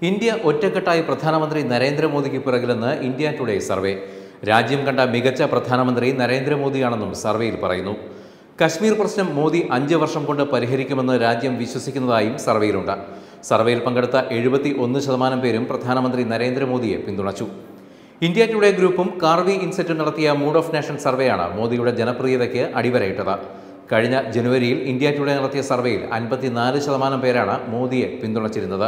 India ഒറ്റക്കെട്ടായി പ്രധാനമന്ത്രി നരേന്ദ്രമോദിക്ക് പിറകിലെന്ന് ഇന്ത്യ ടുഡേ സർവേ രാജ്യം കണ്ട മികച്ച പ്രധാനമന്ത്രി നരേന്ദ്രമോദിയാണെന്നും സർവേയിൽ പറയുന്നു കശ്മീർ പ്രശ്നം മോദി അഞ്ച് വർഷം കൊണ്ട് പരിഹരിക്കുമെന്ന് രാജ്യം വിശ്വസിക്കുന്നതായും സർവേയിലുണ്ട് സർവേയിൽ പങ്കെടുത്ത എഴുപത്തി ഒന്ന് ശതമാനം പേരും പ്രധാനമന്ത്രി നരേന്ദ്രമോദിയെ പിന്തുണച്ചു ഇന്ത്യ ടുഡേ ഗ്രൂപ്പും കാർവി ഇൻസ്റ്റിറ്റ്യൂട്ട് നടത്തിയ മൂഡ് ഓഫ് നേഷൻ സർവേയാണ് മോദിയുടെ ജനപ്രിയതയ്ക്ക് അടിവരയിട്ടത് കഴിഞ്ഞ ജനുവരിയിൽ ഇന്ത്യ ടുഡേ നടത്തിയ സർവേയിൽ അൻപത്തിനാല് ശതമാനം പേരാണ് മോദിയെ പിന്തുണച്ചിരുന്നത്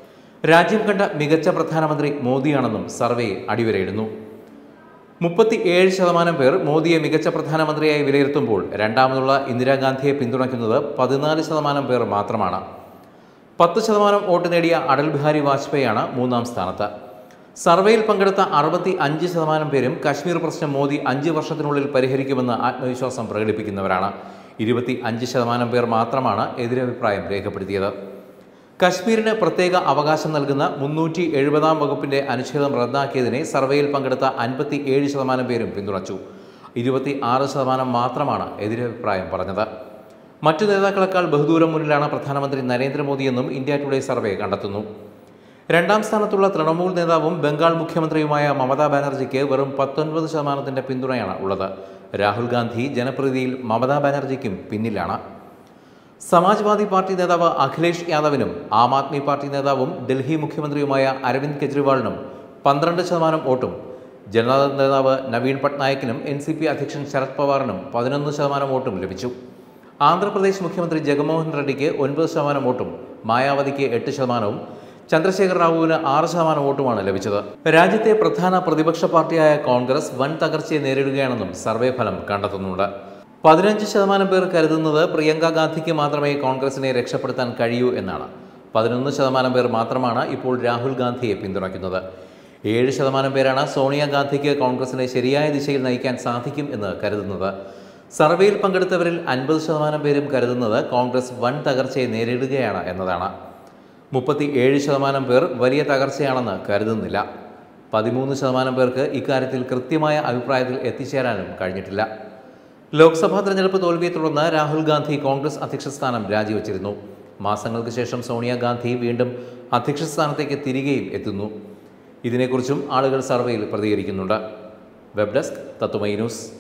രാജ്യം കണ്ട മികച്ച പ്രധാനമന്ത്രി മോദിയാണെന്നും സർവേ അടിവരയിടുന്നു മുപ്പത്തി ഏഴ് ശതമാനം പേർ മോദിയെ മികച്ച പ്രധാനമന്ത്രിയായി വിലയിരുത്തുമ്പോൾ രണ്ടാമതുള്ള ഇന്ദിരാഗാന്ധിയെ പിന്തുണയ്ക്കുന്നത് പതിനാല് ശതമാനം പേർ മാത്രമാണ് പത്ത് ശതമാനം വോട്ട് നേടിയ അടൽ ബിഹാരി വാജ്പേയിയാണ് മൂന്നാം സ്ഥാനത്ത് സർവേയിൽ പങ്കെടുത്ത അറുപത്തി അഞ്ച് ശതമാനം പേരും കശ്മീർ പ്രശ്നം മോദി അഞ്ച് വർഷത്തിനുള്ളിൽ പരിഹരിക്കുമെന്ന് ആത്മവിശ്വാസം പ്രകടിപ്പിക്കുന്നവരാണ് ഇരുപത്തി അഞ്ച് ശതമാനം പേർ മാത്രമാണ് എതിരഭിപ്രായം രേഖപ്പെടുത്തിയത് കശ്മീരിന് പ്രത്യേക അവകാശം നൽകുന്ന മുന്നൂറ്റി എഴുപതാം വകുപ്പിന്റെ അനുച്ഛേദം റദ്ദാക്കിയതിനെ സർവേയിൽ പങ്കെടുത്ത അൻപത്തി ഏഴ് ശതമാനം പേരും പിന്തുണച്ചു ഇരുപത്തി ആറ് ശതമാനം മാത്രമാണ് എതിരഭിപ്രായം പറഞ്ഞത് മറ്റു നേതാക്കളെക്കാൾ ബഹുദൂരം മുന്നിലാണ് പ്രധാനമന്ത്രി നരേന്ദ്രമോദിയെന്നും ഇന്ത്യ ടുഡേ സർവേ കണ്ടെത്തുന്നു രണ്ടാം സ്ഥാനത്തുള്ള തൃണമൂൽ നേതാവും ബംഗാൾ മുഖ്യമന്ത്രിയുമായ മമതാ ബാനർജിക്ക് വെറും പത്തൊൻപത് ശതമാനത്തിന്റെ പിന്തുണയാണ് ഉള്ളത് രാഹുൽ ഗാന്ധി ജനപ്രീതിയിൽ മമതാ ബാനർജിക്കും പിന്നിലാണ് സമാജ്വാദി പാർട്ടി നേതാവ് അഖിലേഷ് യാദവിനും ആം ആദ്മി പാർട്ടി നേതാവും ഡൽഹി മുഖ്യമന്ത്രിയുമായ അരവിന്ദ് കെജ്രിവാളിനും പന്ത്രണ്ട് ശതമാനം വോട്ടും ജനതാദൾ നേതാവ് നവീൻ പട്നായിക്കിനും എൻ സി പി അധ്യക്ഷൻ ശരത് പവാറിനും പതിനൊന്ന് ശതമാനം വോട്ടും ലഭിച്ചു ആന്ധ്രാപ്രദേശ് മുഖ്യമന്ത്രി ജഗൻമോഹൻ റെഡ്ഡിക്ക് ഒൻപത് ശതമാനം വോട്ടും മായാവതിക്ക് എട്ട് ശതമാനവും ചന്ദ്രശേഖർ റാവുവിന് ആറ് ശതമാനം വോട്ടുമാണ് ലഭിച്ചത് രാജ്യത്തെ പ്രധാന പ്രതിപക്ഷ പാർട്ടിയായ കോൺഗ്രസ് വൻ തകർച്ചയെ നേരിടുകയാണെന്നും സർവേ ഫലം കണ്ടെത്തുന്നുണ്ട് പതിനഞ്ച് ശതമാനം പേർ കരുതുന്നത് പ്രിയങ്ക ഗാന്ധിക്ക് മാത്രമേ കോൺഗ്രസിനെ രക്ഷപ്പെടുത്താൻ കഴിയൂ എന്നാണ് പതിനൊന്ന് ശതമാനം പേർ മാത്രമാണ് ഇപ്പോൾ രാഹുൽ ഗാന്ധിയെ പിന്തുണയ്ക്കുന്നത് ഏഴ് ശതമാനം പേരാണ് സോണിയാഗാന്ധിക്ക് കോൺഗ്രസിനെ ശരിയായ ദിശയിൽ നയിക്കാൻ സാധിക്കും എന്ന് കരുതുന്നത് സർവേയിൽ പങ്കെടുത്തവരിൽ അൻപത് ശതമാനം പേരും കരുതുന്നത് കോൺഗ്രസ് വൻ തകർച്ചയെ നേരിടുകയാണ് എന്നതാണ് മുപ്പത്തി ഏഴ് ശതമാനം പേർ വലിയ തകർച്ചയാണെന്ന് കരുതുന്നില്ല പതിമൂന്ന് ശതമാനം പേർക്ക് ഇക്കാര്യത്തിൽ കൃത്യമായ അഭിപ്രായത്തിൽ എത്തിച്ചേരാനും കഴിഞ്ഞിട്ടില്ല ലോക്സഭാ തെരഞ്ഞെടുപ്പ് തോൽവിയെ തുടർന്ന് രാഹുൽ ഗാന്ധി കോൺഗ്രസ് അധ്യക്ഷ സ്ഥാനം രാജിവെച്ചിരുന്നു മാസങ്ങൾക്ക് ശേഷം സോണിയാഗാന്ധി വീണ്ടും അധ്യക്ഷ സ്ഥാനത്തേക്ക് തിരികെയും എത്തുന്നു ഇതിനെക്കുറിച്ചും ആളുകൾ സർവേയിൽ പ്രതികരിക്കുന്നുണ്ട് വെബ് ഡെസ്ക് തത്വമൈ ന്യൂസ്